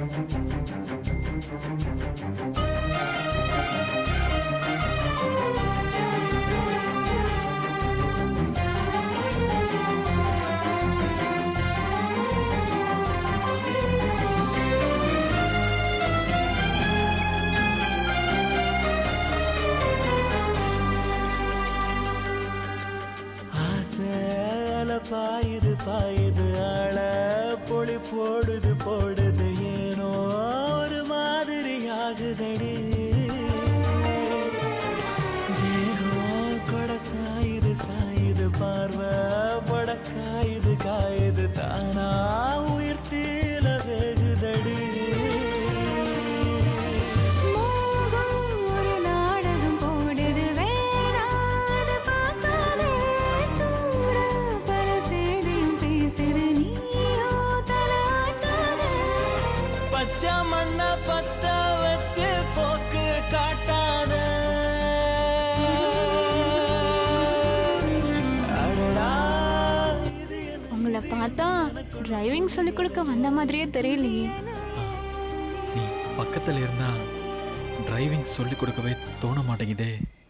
ஆசைல பாயுது பாயுது ஆள பொழி போடுது போடுது ஏனோ ஒரு மாதிரி ஆகுதடி தேகம் கொட சாயுது சாயுது பார்வை பட காயுது காயுது தானா உயிர் தீல வேகுதடி மோகம் ஒரு நாடகம் போடுது வேணாது பார்க்காதே சூட பல செய்தியும் பேசுது நீயோ தலாட்டாதே பச்சை மண்ண பத்த வச்சு போக்கு காட்டாத அடடா இது என்ன உங்களை பார்த்தா டிரைவிங் சொல்லிக் கொடுக்க வந்த மாதிரியே தெரியலையே நீ பக்கத்தில் இருந்தா டிரைவிங் சொல்லி கொடுக்கவே தோண மாட்டேங்குதே